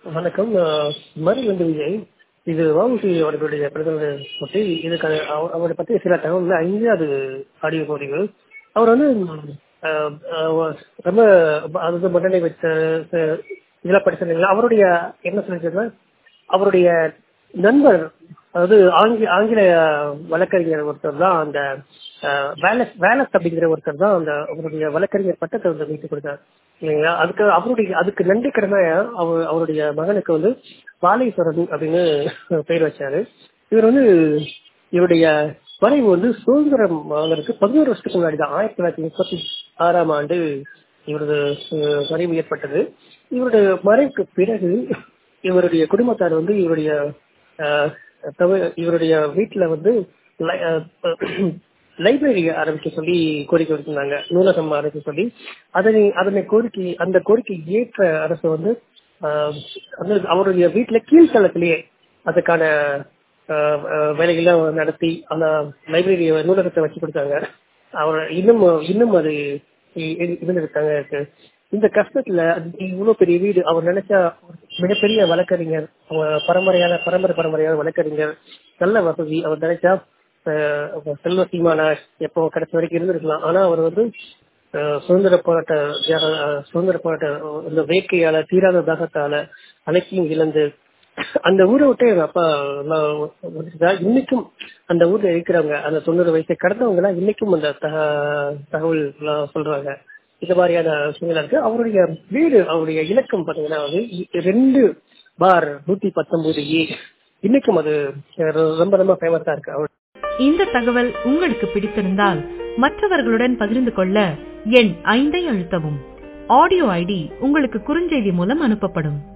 வணக்கம் மருது விஜய் இது வாவுசி அவர்களுடைய பிறந்த பற்றி இதுக்கு அவ- அவரை பற்றி சில தகவல்கள் ஐந்தாவது ஆடியோ பகுதிகள் அவர் வந்து அஹ், அஹ், ரொம்ப அதாவது மண்டலை வச்ச அஹ், இதெல்லாம் படிச்சிருந்தீங்களா அவருடைய என்ன சொல்லியிருக்காருன்னா அவருடைய நண்பர் அதாவது ஆங்கில ஆங்கில வழக்கறிஞர் ஒருத்தர் தான் அந்த அஹ், வேலஸ் வேலஸ் அப்படிங்கிற ஒருத்தர் தான் அந்த அவருடைய வழக்கறிஞர் பட்டத்தை வந்து மீட்டு கொடுத்தார் இல்லைங்களா அதுக்கு அவருடைய அதுக்கு நன்றி கடமை அவர் அவருடைய மகனுக்கு வந்து பாலேஸ்வரன் அப்படின்னு பெயர் வச்சாரு இவர் வந்து இவருடைய வரைவு வந்து சுதந்திரம் வாங்குறதுக்கு பதினோரு வருஷத்துக்கு முன்னாடி தான் ஆயிரத்தி தொள்ளாயிரத்தி முப்பத்தி ஆறாம் ஆண்டு இவரது அஹ், வரைவு ஏற்பட்டது இவருடைய மறைவுக்கு பிறகு இவருடைய குடும்பத்தார் வந்து இவருடைய அஹ், தவ- இவருடைய வீட்டுல வந்து லை- அஹ், லைப்ரரி ஆரம்பிக்க சொல்லி கோரிக்கை விடுத்திருந்தாங்க நூலகம் ஆரம்பிக்க சொல்லி அதனை அதனை கோரிக்கை அந்த கோரிக்கை ஏற்ற அரசு வந்து ஆஹ், வந்து அவருடைய வீட்டுல கீழ்த்தளத்திலேயே அதுக்கான ஆஹ், ஆஹ், வேலைகள்லாம் நடத்தி அந்த லைப்ரரி நூலகத்தை வச்சு கொடுத்தாங்க அவர் இன்னும் இன்னும் அது இ- இ- இருந்திருக்காங்க இருக்கு இந்த கஷ்டத்துல அது இவ்வளவு பெரிய வீடு அவர் நினைச்சா மிகப்பெரிய வழக்கறிஞர் அவர் பரம்பரையான பரம்பரை பரம்பரையான வழக்கறிஞர் நல்ல வசதி அவர் நினைச்சா அஹ், அவர் செல்வ சீமானா எப்போ கடைசி வரைக்கும் இருந்திருக்கலாம் ஆனா அவர் வந்து அஹ், சுதந்திர போராட்ட தியாக- அஹ், சுதந்திர போராட்ட இந்த வேட்கையால தீராத தாகத்தால அனைத்தையும் இழந்து அந்த ஊரை விட்டு எங்க அப்பா எல்லாம் வந்துட்டா இன்னைக்கும் அந்த ஊர்ல இருக்கிறவங்க அந்த தொண்ணூறு வயசை கடந்தவங்க எல்லாம் இன்னைக்கும் அந்த தக- தகவல் எல்லாம் சொல்றாங்க இந்த மாதிரியான சூழ்நிலை இருக்கு அவருடைய வீடு அவருடைய இலக்கம் பாத்தீங்கன்னா வந்து இ- ரெண்டு பார் நூத்தி பத்தொன்பது ஏ இன்னைக்கும் அது ரொம்ப ரொம்ப ஃபேமஸா இருக்கு அவர் இந்த தகவல் உங்களுக்கு பிடித்திருந்தால் மற்றவர்களுடன் பகிர்ந்து கொள்ள எண் ஐந்தை அழுத்தவும் ஆடியோ ஐடி உங்களுக்கு குறுஞ்செய்தி மூலம் அனுப்பப்படும்